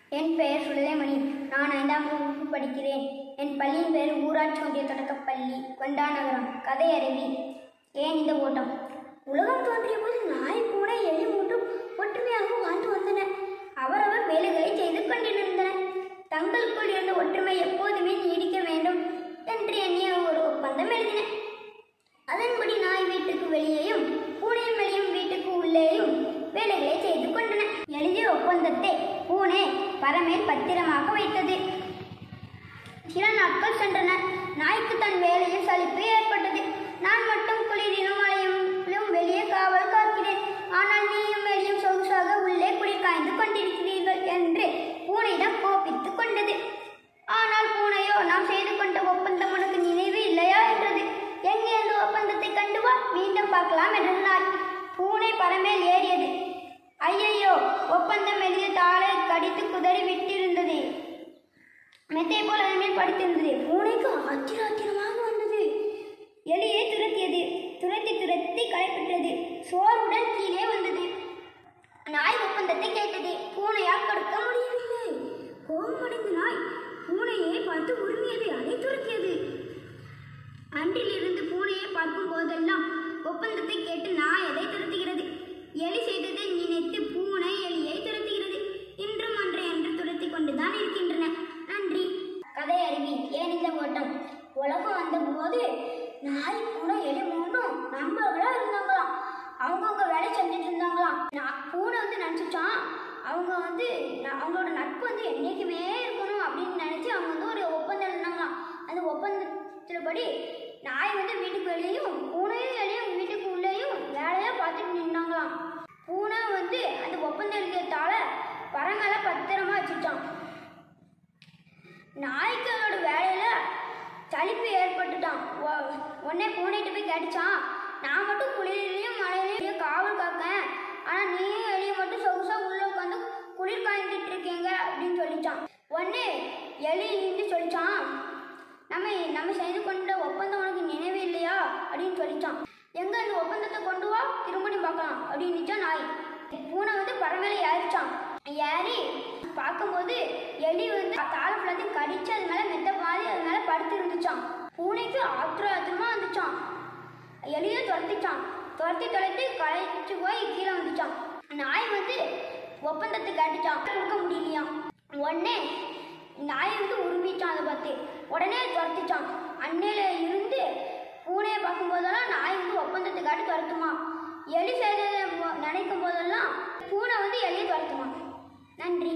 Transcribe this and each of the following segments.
என் பெயர் சுடலைமணி நான் ஐந்தாம் வகுப்பு படிக்கிறேன் என் பள்ளியின் பெயர் ஊராட்சி ஒன்றிய தொடக்கப்பள்ளி கொண்டாநகரம் கதை அருவி ஏன் இந்த ஓட்டம் உலகம் தோன்றிய போது நாய் கூட எலி மூன்றும் ஒற்றுமையாக வாழ்ந்து வந்தன அவரவர் வேலைகளை செய்து கொண்டிருந்தன தங்களுக்குள் இருந்த ஒற்றுமை எப்போதுமே நீடிக்க வேண்டும் என்று எண்ணிய ஒரு ஒப்பந்தம் எழுதின அதன்படி நாய் வீட்டுக்கு வெளியேயும் பூனையும் வெளியும் வீட்டுக்கு உள்ளேயும் வேலைகளை செய்து கொண்டன எழுதிய ஒப்பந்தத்தை பூனை பரமேல் பத்திரமாக வைத்தது சில நாட்கள் சென்றன நாய்க்கு தன் வேலையில் சலிப்பு ஏற்பட்டது நான் மட்டும் குளிரிலும் மழையிலும் வெளியே காவல் காக்கிறேன் ஆனால் நீயும் வெளியும் சொகுசாக உள்ளே குளிர் காய்ந்து கொண்டிருக்கிறீர்கள் என்று பூனையிடம் கோபித்துக் கொண்டது ஆனால் பூனையோ நாம் செய்து கொண்ட ஒப்பந்தம் உனக்கு நினைவு இல்லையா என்றது எங்கே அந்த ஒப்பந்தத்தை கண்டு வா மீண்டும் பார்க்கலாம் என்றது நாய் பூனை பரமேல் ஏறியது ஐயையோ ஒப்பந்தம் எழுதிய தாளை கடித்து குதறி விட்டிருந்தது மெத்தை போல் அதன் மேல் படுத்திருந்தது பூனைக்கு ஆத்திர ஆத்திரமாக வந்தது எலியை துரத்தியது துரத்தி துரத்தி களைப்பிட்டது சோர்வுடன் கீழே வந்தது நாய் ஒப்பந்தத்தை கேட்டது பூனையால் கொடுக்க முடியவில்லை கோபமடைந்த நாய் பூனையை பார்த்து உரிமையது அதை துரத்தியது அன்றிலிருந்து பூனையை பார்க்கும் போதெல்லாம் ஒப்பந்தத்தை கேட்டு நாய் அதை துரத்துகிறது எலி செய்ததை நினைத்து பூனை எலியை துரத்துகிறது இன்றும் அன்று என்று துரத்தி கொண்டுதான் இருக்கின்றன நன்றி கதை அறிவி ஏன் இந்த ஓட்டம் உலகம் வந்தபோது நாய் பூனை எலி மூணும் நண்பர்களா இருந்தாங்களாம் அவங்கவுங்க வேலை செஞ்சுட்டு இருந்தாங்களாம் நான் பூனை வந்து நினச்சிச்சான் அவங்க வந்து ந- அவங்களோட நட்பு வந்து என்றைக்குமே இருக்கணும் அப்படின்னு நினச்சி அவங்க வந்து ஒரு ஒப்பந்தம் இருந்தாங்களாம் அந்த ஒப்பந்தத்தின்படி நாய் வந்து வீட்டுக்கு வெளியும் பூனையும் எலியும் வீட்டுக்கு உள்ளேயும் வேலையாக பார்த்துட்டு நின்னாங்களாம் பூனை வந்து அந்த ஒப்பந்தம் இருக்கிறதால பரமேல பத்திரமா வச்சுட்டான் நாய்க்கு அதோட வேலையில சலிப்பு ஏற்பட்டுட்டான் உ- உடனே பூனைகிட்ட போய் கேட்டுச்சான் நான் மட்டும் குளிர்லையும் மழையிலையும் காவல் காக்கேன் ஆனால் நீயும் வெளியே மட்டும் சொகுசா உள்ள உட்காந்து குளிர் காய்ந்துட்டு இருக்கீங்க அப்படின்னு சொல்லிச்சான் உடனே எலி நின்று சொல்லிச்சான் நம்ம நம்ம செய்து கொண்ட ஒப்பந்தம் உனக்கு நினைவு இல்லையா அப்படின்னு சொல்லிச்சான் எங்க இந்த ஒப்பந்தத்தை கொண்டு வா திரும்பவும் பார்க்கலாம் அப்படின்னுச்சா நாய் பூனை வந்து பறவையில ஏறிச்சான் ஏறி பார்க்கும்போது எலி வந்து தாழ ஃபுல்லாத்தையும் கடிச்சு அது மேலே மெத்த பாதி அது மேலே படுத்து இருந்துச்சான் பூனைக்கு ஆத்திர ஆத்திரமா வந்துச்சான் எலியை துரத்திச்சான் துரத்தி துரத்தி களைச்சு போய் கீழே வந்துச்சான் நாய் வந்து ஒப்பந்தத்தை கேட்டுச்சான் கொடுக்க முடியலையாம் உடனே நாய் வந்து உருவிச்சான் அதை பார்த்து உடனே துரத்திச்சான் அன்னையில இருந்து பூனையை பார்க்கும் போதெல்லாம் நாய் வந்து ஒப்பந்தத்தை காட்டி துரத்துமா எலி செய்ததை மொ- நினைக்கும் போதெல்லாம் பூனை வந்து எலியை துரத்துமா நன்றி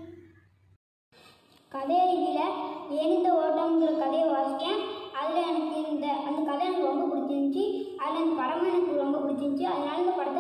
கதையறிவியில் ஏன் இந்த ஓட்டம்ங்கிற கதையை வாசித்தேன் அதில் எனக்கு இந்த அந்த கதை எனக்கு ரொம்ப பிடிச்சிருந்துச்சி அதில் அந்த படமும் எனக்கு ரொம்ப பிடிச்சிருந்துச்சி அதனால இந்த படத்தை